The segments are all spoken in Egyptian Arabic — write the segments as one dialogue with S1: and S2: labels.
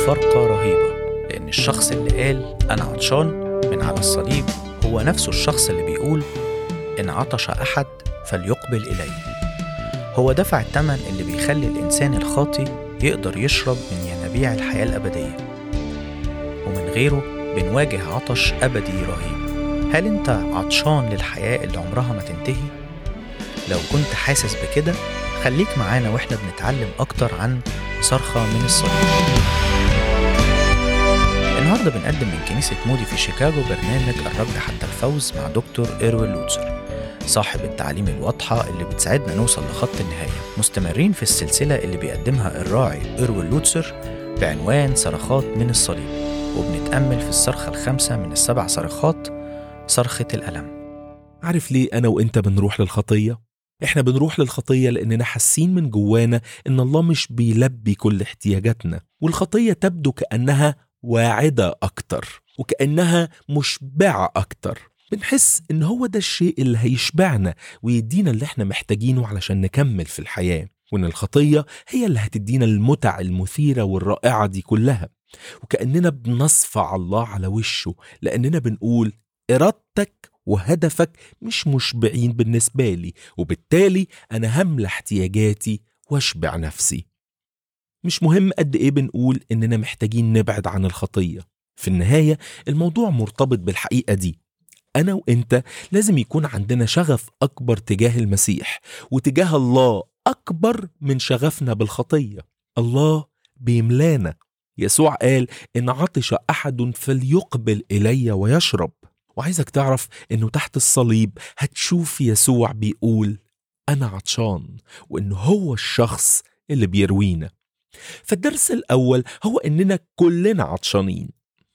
S1: مفارقة رهيبة لأن الشخص اللي قال أنا عطشان من على الصليب هو نفسه الشخص اللي بيقول إن عطش أحد فليقبل إلي هو دفع الثمن اللي بيخلي الإنسان الخاطي يقدر يشرب من ينابيع الحياة الأبدية ومن غيره بنواجه عطش أبدي رهيب هل أنت عطشان للحياة اللي عمرها ما تنتهي؟ لو كنت حاسس بكده خليك معانا واحنا بنتعلم أكتر عن صرخة من الصليب النهارده بنقدم من كنيسة مودي في شيكاغو برنامج الرد حتى الفوز مع دكتور إيروين لوتسر صاحب التعليم الواضحة اللي بتساعدنا نوصل لخط النهاية مستمرين في السلسلة اللي بيقدمها الراعي إيروين لوتسر بعنوان صرخات من الصليب وبنتأمل في الصرخة الخامسة من السبع صرخات صرخة الألم
S2: عارف ليه أنا وإنت بنروح للخطية؟ إحنا بنروح للخطية لأننا حاسين من جوانا إن الله مش بيلبي كل احتياجاتنا والخطية تبدو كأنها واعدة أكتر وكأنها مشبعة أكتر بنحس إن هو ده الشيء اللي هيشبعنا ويدينا اللي إحنا محتاجينه علشان نكمل في الحياة وإن الخطية هي اللي هتدينا المتع المثيرة والرائعة دي كلها وكأننا بنصفع الله على وشه لأننا بنقول إرادتك وهدفك مش مشبعين بالنسبة لي وبالتالي أنا هملى احتياجاتي واشبع نفسي مش مهم قد إيه بنقول إننا محتاجين نبعد عن الخطية في النهاية الموضوع مرتبط بالحقيقة دي أنا وإنت لازم يكون عندنا شغف أكبر تجاه المسيح وتجاه الله أكبر من شغفنا بالخطية الله بيملانا يسوع قال إن عطش أحد فليقبل إلي ويشرب وعايزك تعرف إنه تحت الصليب هتشوف يسوع بيقول أنا عطشان وإنه هو الشخص اللي بيروينا فالدرس الأول هو إننا كلنا عطشانين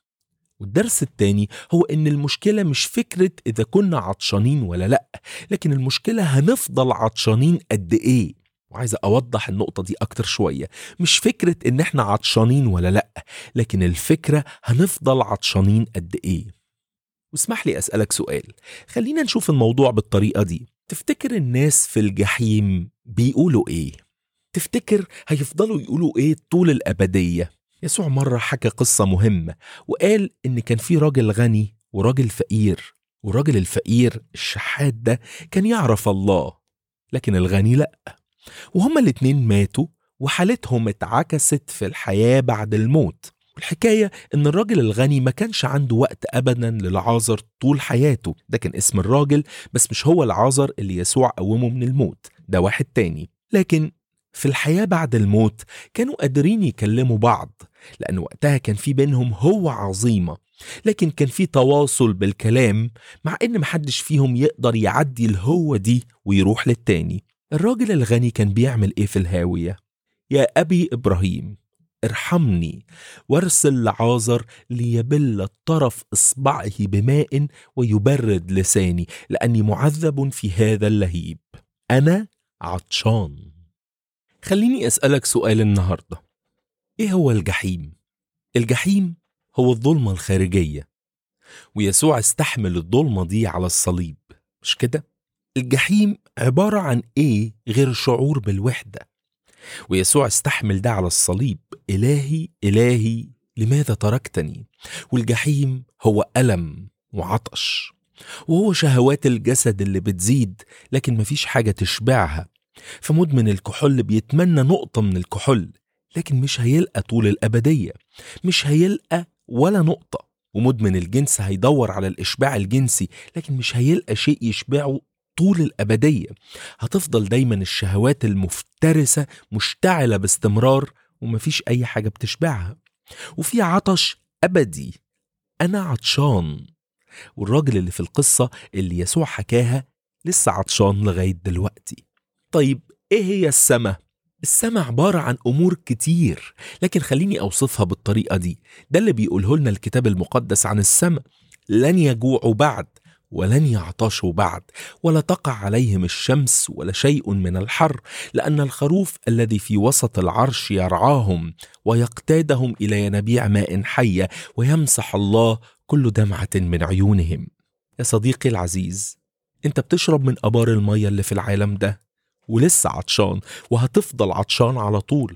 S2: والدرس الثاني هو إن المشكلة مش فكرة إذا كنا عطشانين ولا لأ لكن المشكلة هنفضل عطشانين قد إيه وعايز أوضح النقطة دي أكتر شوية مش فكرة إن إحنا عطشانين ولا لأ لكن الفكرة هنفضل عطشانين قد إيه واسمح لي أسألك سؤال خلينا نشوف الموضوع بالطريقة دي تفتكر الناس في الجحيم بيقولوا إيه؟ تفتكر هيفضلوا يقولوا إيه طول الأبدية؟ يسوع مرة حكى قصة مهمة وقال إن كان في راجل غني وراجل فقير والراجل الفقير الشحات ده كان يعرف الله لكن الغني لأ وهما الاتنين ماتوا وحالتهم اتعكست في الحياة بعد الموت الحكاية إن الراجل الغني ما كانش عنده وقت أبدا للعازر طول حياته ده كان اسم الراجل بس مش هو العازر اللي يسوع قومه من الموت ده واحد تاني لكن في الحياة بعد الموت كانوا قادرين يكلموا بعض لأن وقتها كان في بينهم هو عظيمة لكن كان في تواصل بالكلام مع إن محدش فيهم يقدر يعدي الهوة دي ويروح للتاني الراجل الغني كان بيعمل إيه في الهاوية؟ يا أبي إبراهيم ارحمني وارسل لعازر ليبل طرف إصبعه بماء ويبرد لساني لأني معذب في هذا اللهيب أنا عطشان خليني أسألك سؤال النهاردة إيه هو الجحيم؟ الجحيم هو الظلمة الخارجية ويسوع استحمل الظلمة دي على الصليب مش كده؟ الجحيم عبارة عن إيه غير شعور بالوحدة ويسوع استحمل ده على الصليب إلهي إلهي لماذا تركتني والجحيم هو ألم وعطش وهو شهوات الجسد اللي بتزيد لكن مفيش حاجة تشبعها فمدمن الكحول بيتمنى نقطة من الكحول لكن مش هيلقى طول الأبدية مش هيلقى ولا نقطة ومدمن الجنس هيدور على الإشباع الجنسي لكن مش هيلقى شيء يشبعه طول الأبدية هتفضل دايما الشهوات المفترسة مشتعلة باستمرار ومفيش أي حاجة بتشبعها وفي عطش أبدي أنا عطشان والراجل اللي في القصة اللي يسوع حكاها لسه عطشان لغاية دلوقتي طيب إيه هي السماء؟ السماء عبارة عن أمور كتير لكن خليني أوصفها بالطريقة دي ده اللي بيقوله لنا الكتاب المقدس عن السماء لن يجوعوا بعد ولن يعطشوا بعد ولا تقع عليهم الشمس ولا شيء من الحر لان الخروف الذي في وسط العرش يرعاهم ويقتادهم الى ينابيع ماء حيه ويمسح الله كل دمعه من عيونهم يا صديقي العزيز انت بتشرب من ابار الميه اللي في العالم ده ولسه عطشان وهتفضل عطشان على طول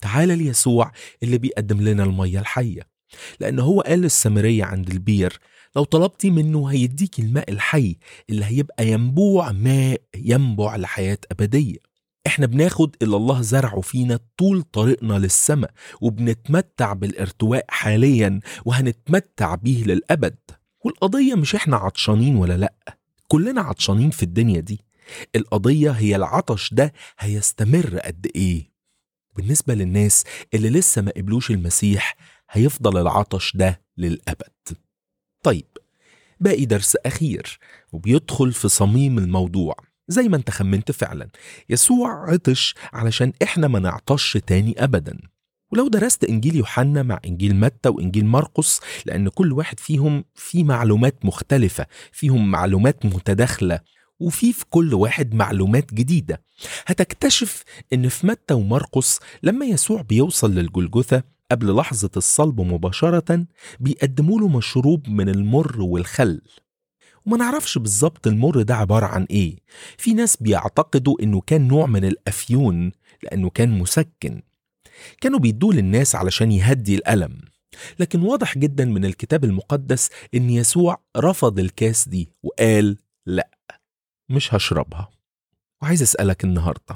S2: تعال ليسوع اللي بيقدم لنا المية الحية لأن هو قال للسامرية عند البير لو طلبتي منه هيديكي الماء الحي اللي هيبقى ينبوع ماء ينبع لحياة أبدية احنا بناخد اللي الله زرعه فينا طول طريقنا للسماء وبنتمتع بالارتواء حاليا وهنتمتع بيه للأبد والقضية مش احنا عطشانين ولا لأ كلنا عطشانين في الدنيا دي القضية هي العطش ده هيستمر قد ايه بالنسبة للناس اللي لسه ما قبلوش المسيح هيفضل العطش ده للأبد طيب باقي درس أخير وبيدخل في صميم الموضوع زي ما انت خمنت فعلا يسوع عطش علشان احنا ما نعطش تاني أبدا ولو درست إنجيل يوحنا مع إنجيل متى وإنجيل مرقس لأن كل واحد فيهم فيه معلومات مختلفة فيهم معلومات متداخلة وفي في كل واحد معلومات جديدة هتكتشف إن في متى ومرقس لما يسوع بيوصل للجلجثة قبل لحظة الصلب مباشرة بيقدموا له مشروب من المر والخل وما نعرفش بالظبط المر ده عبارة عن إيه في ناس بيعتقدوا إنه كان نوع من الأفيون لأنه كان مسكن كانوا بيدوه للناس علشان يهدي الألم لكن واضح جدا من الكتاب المقدس إن يسوع رفض الكاس دي وقال لأ مش هشربها وعايز أسألك النهاردة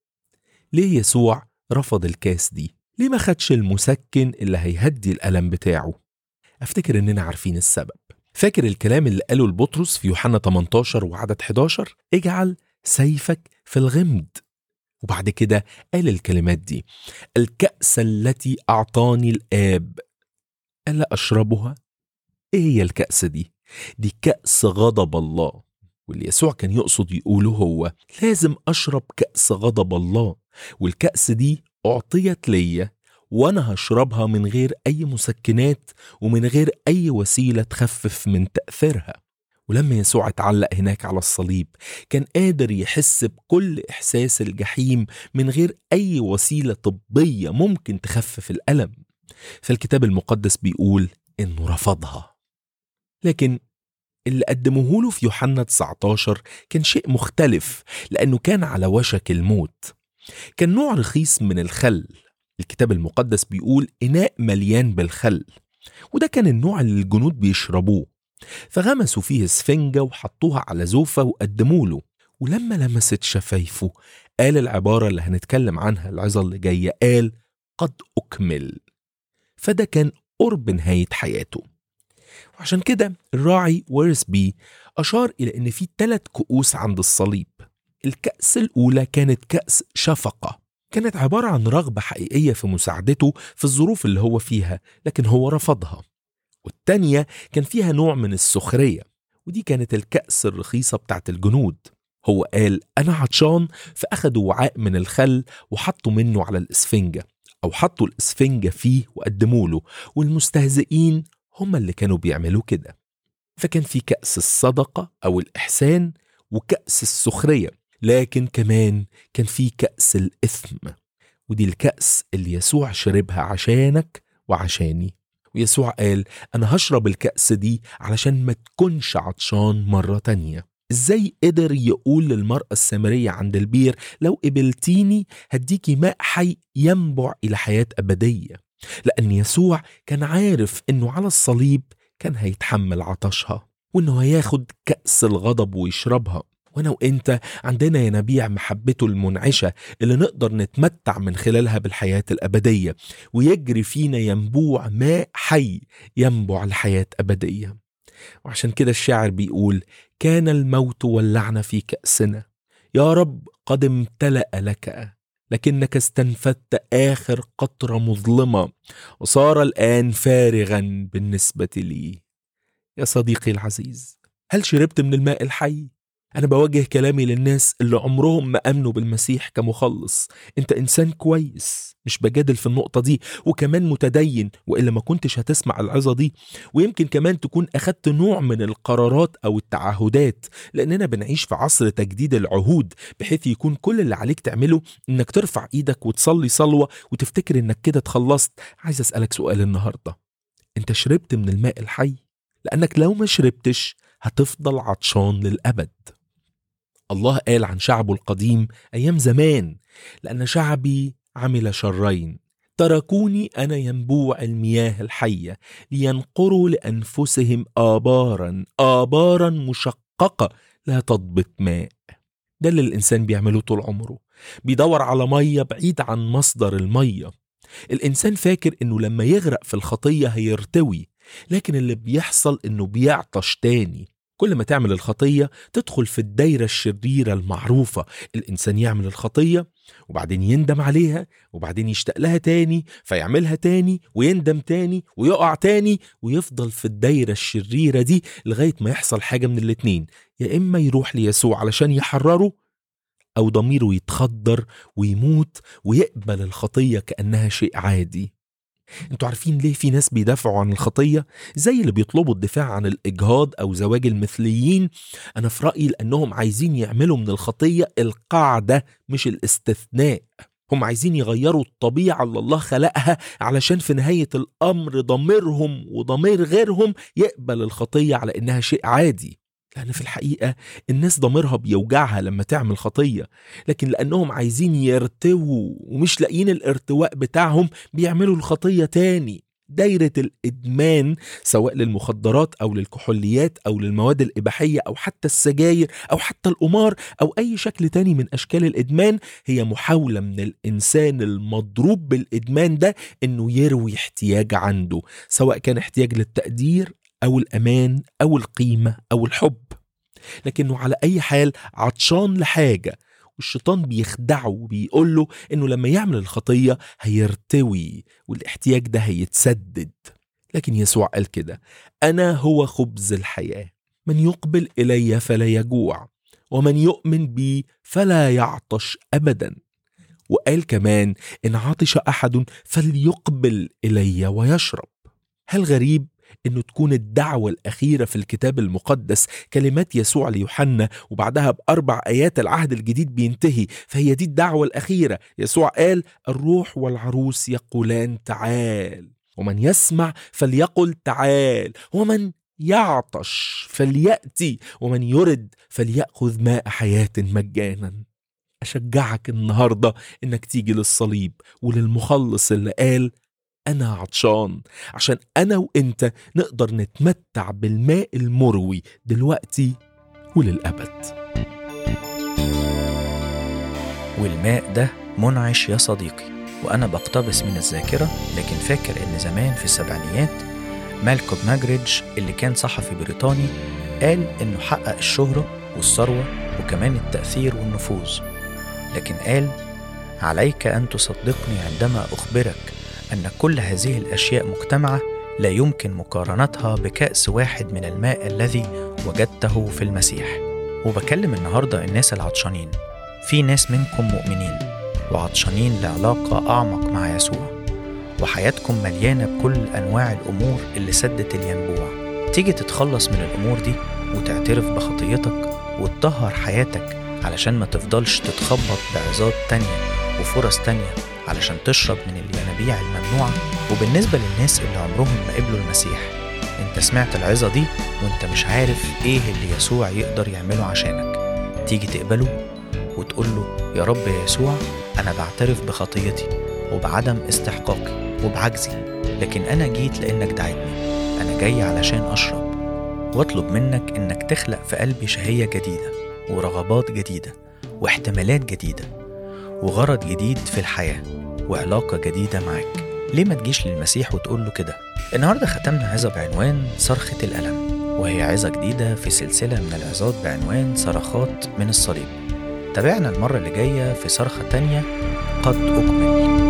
S2: ليه يسوع رفض الكاس دي؟ ليه ما خدش المسكن اللي هيهدي الألم بتاعه؟ أفتكر إننا عارفين السبب فاكر الكلام اللي قاله البطرس في يوحنا 18 وعدد 11 اجعل سيفك في الغمد وبعد كده قال الكلمات دي الكأس التي أعطاني الآب ألا أشربها؟ إيه هي الكأس دي؟ دي كأس غضب الله واللي يسوع كان يقصد يقوله هو لازم أشرب كأس غضب الله والكأس دي أعطيت ليا وأنا هشربها من غير أي مسكنات ومن غير أي وسيلة تخفف من تأثيرها ولما يسوع اتعلق هناك على الصليب كان قادر يحس بكل إحساس الجحيم من غير أي وسيلة طبية ممكن تخفف الألم فالكتاب المقدس بيقول إنه رفضها لكن اللي قدموه له في يوحنا 19 كان شيء مختلف لأنه كان على وشك الموت كان نوع رخيص من الخل الكتاب المقدس بيقول إناء مليان بالخل وده كان النوع اللي الجنود بيشربوه فغمسوا فيه سفنجة وحطوها على زوفة وقدموا له ولما لمست شفايفه قال العبارة اللي هنتكلم عنها العظة اللي جاية قال قد أكمل فده كان قرب نهاية حياته وعشان كده الراعي ويرسبي أشار إلى إن في ثلاث كؤوس عند الصليب الكأس الأولى كانت كأس شفقة كانت عبارة عن رغبة حقيقية في مساعدته في الظروف اللي هو فيها لكن هو رفضها والتانية كان فيها نوع من السخرية ودي كانت الكأس الرخيصة بتاعت الجنود هو قال أنا عطشان فأخدوا وعاء من الخل وحطوا منه على الإسفنجة أو حطوا الإسفنجة فيه وقدموا له والمستهزئين هم اللي كانوا بيعملوا كده فكان في كأس الصدقة أو الإحسان وكأس السخرية لكن كمان كان في كأس الإثم ودي الكأس اللي يسوع شربها عشانك وعشاني ويسوع قال أنا هشرب الكأس دي علشان ما تكونش عطشان مرة تانية ازاي قدر يقول للمرأة السامرية عند البير لو قبلتيني هديكي ماء حي ينبع إلى حياة أبدية لأن يسوع كان عارف إنه على الصليب كان هيتحمل عطشها وإنه هياخد كأس الغضب ويشربها وانا وانت عندنا ينابيع محبته المنعشه اللي نقدر نتمتع من خلالها بالحياه الابديه ويجري فينا ينبوع ماء حي ينبع الحياه ابديه وعشان كده الشاعر بيقول كان الموت واللعنه في كاسنا يا رب قد امتلا لك لكنك استنفدت اخر قطره مظلمه وصار الان فارغا بالنسبه لي يا صديقي العزيز هل شربت من الماء الحي أنا بوجه كلامي للناس اللي عمرهم ما أمنوا بالمسيح كمخلص أنت إنسان كويس مش بجادل في النقطة دي وكمان متدين وإلا ما كنتش هتسمع العظة دي ويمكن كمان تكون أخدت نوع من القرارات أو التعهدات لأننا بنعيش في عصر تجديد العهود بحيث يكون كل اللي عليك تعمله إنك ترفع إيدك وتصلي صلوة وتفتكر إنك كده اتخلصت عايز أسألك سؤال النهاردة أنت شربت من الماء الحي؟ لأنك لو ما شربتش هتفضل عطشان للأبد الله قال عن شعبه القديم أيام زمان لأن شعبي عمل شرين تركوني أنا ينبوع المياه الحية لينقروا لأنفسهم آبارا آبارا مشققة لا تضبط ماء ده اللي الإنسان بيعمله طول عمره بيدور على مية بعيد عن مصدر المية الإنسان فاكر إنه لما يغرق في الخطية هيرتوي لكن اللي بيحصل إنه بيعطش تاني كل ما تعمل الخطية تدخل في الدايرة الشريرة المعروفة الإنسان يعمل الخطية وبعدين يندم عليها وبعدين يشتاق لها تاني فيعملها تاني ويندم تاني ويقع تاني ويفضل في الدايرة الشريرة دي لغاية ما يحصل حاجة من الاتنين يا إما يروح ليسوع علشان يحرره أو ضميره يتخدر ويموت ويقبل الخطية كأنها شيء عادي انتوا عارفين ليه في ناس بيدافعوا عن الخطية زي اللي بيطلبوا الدفاع عن الإجهاض أو زواج المثليين أنا في رأيي لأنهم عايزين يعملوا من الخطية القاعدة مش الاستثناء هم عايزين يغيروا الطبيعة اللي الله خلقها علشان في نهاية الأمر ضميرهم وضمير غيرهم يقبل الخطية على إنها شيء عادي لأن في الحقيقة الناس ضميرها بيوجعها لما تعمل خطية لكن لأنهم عايزين يرتووا ومش لاقيين الارتواء بتاعهم بيعملوا الخطية تاني دايرة الإدمان سواء للمخدرات أو للكحوليات أو للمواد الإباحية أو حتى السجاير أو حتى القمار أو أي شكل تاني من أشكال الإدمان هي محاولة من الإنسان المضروب بالإدمان ده إنه يروي احتياج عنده سواء كان احتياج للتقدير أو الأمان أو القيمة أو الحب لكنه على أي حال عطشان لحاجة والشيطان بيخدعه وبيقول له إنه لما يعمل الخطية هيرتوي والاحتياج ده هيتسدد لكن يسوع قال كده أنا هو خبز الحياة من يقبل إلي فلا يجوع ومن يؤمن بي فلا يعطش أبدا وقال كمان إن عطش أحد فليقبل إلي ويشرب هل غريب انه تكون الدعوة الأخيرة في الكتاب المقدس كلمات يسوع ليوحنا وبعدها بأربع آيات العهد الجديد بينتهي فهي دي الدعوة الأخيرة يسوع قال الروح والعروس يقولان تعال ومن يسمع فليقل تعال ومن يعطش فليأتي ومن يرد فليأخذ ماء حياة مجانا أشجعك النهاردة إنك تيجي للصليب وللمخلص اللي قال أنا عطشان عشان أنا وإنت نقدر نتمتع بالماء المروي دلوقتي وللأبد
S1: والماء ده منعش يا صديقي وأنا بقتبس من الذاكرة لكن فاكر إن زمان في السبعينيات مالكوم ماجريدج اللي كان صحفي بريطاني قال إنه حقق الشهرة والثروة وكمان التأثير والنفوذ لكن قال عليك أن تصدقني عندما أخبرك أن كل هذه الأشياء مجتمعة لا يمكن مقارنتها بكأس واحد من الماء الذي وجدته في المسيح وبكلم النهاردة الناس العطشانين في ناس منكم مؤمنين وعطشانين لعلاقة أعمق مع يسوع وحياتكم مليانة بكل أنواع الأمور اللي سدت الينبوع تيجي تتخلص من الأمور دي وتعترف بخطيتك وتطهر حياتك علشان ما تفضلش تتخبط بعظات تانية وفرص تانية علشان تشرب من الينابيع الممنوعة وبالنسبة للناس اللي عمرهم ما قبلوا المسيح انت سمعت العظة دي وانت مش عارف ايه اللي يسوع يقدر يعمله عشانك تيجي تقبله وتقول له يا رب يا يسوع انا بعترف بخطيتي وبعدم استحقاقي وبعجزي لكن انا جيت لانك دعيتني انا جاي علشان اشرب واطلب منك انك تخلق في قلبي شهية جديدة ورغبات جديدة واحتمالات جديدة وغرض جديد في الحياة وعلاقة جديدة معاك ليه ما تجيش للمسيح وتقول له كده النهاردة ختمنا عظة بعنوان صرخة الألم وهي عظة جديدة في سلسلة من العظات بعنوان صرخات من الصليب تابعنا المرة اللي جاية في صرخة تانية قد أكمل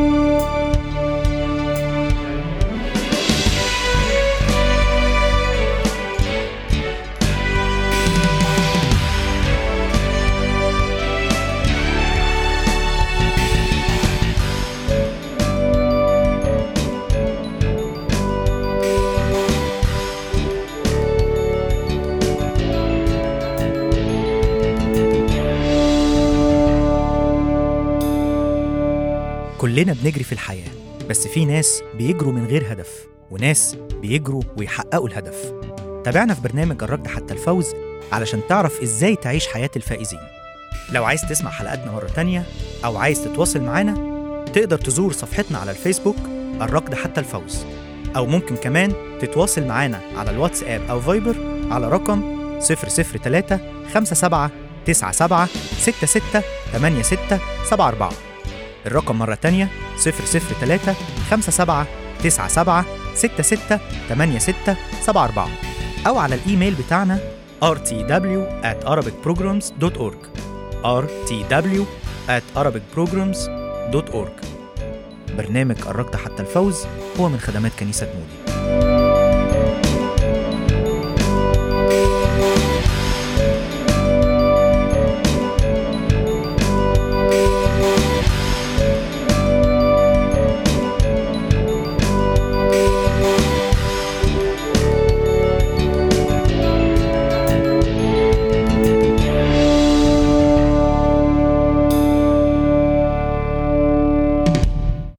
S3: كلنا بنجري في الحياة بس في ناس بيجروا من غير هدف وناس بيجروا ويحققوا الهدف تابعنا في برنامج الركض حتى الفوز علشان تعرف ازاي تعيش حياة الفائزين لو عايز تسمع حلقاتنا مرة تانية أو عايز تتواصل معانا تقدر تزور صفحتنا على الفيسبوك الركض حتى الفوز أو ممكن كمان تتواصل معانا على الواتساب أو فايبر على رقم 003 57 97 66 86 74 الرقم مرة تانية 003 57 97 66 86 74 أو على الإيميل بتاعنا rtw at arabicprograms.org rtw at arabicprograms.org برنامج قربت حتى الفوز هو من خدمات كنيسة مودي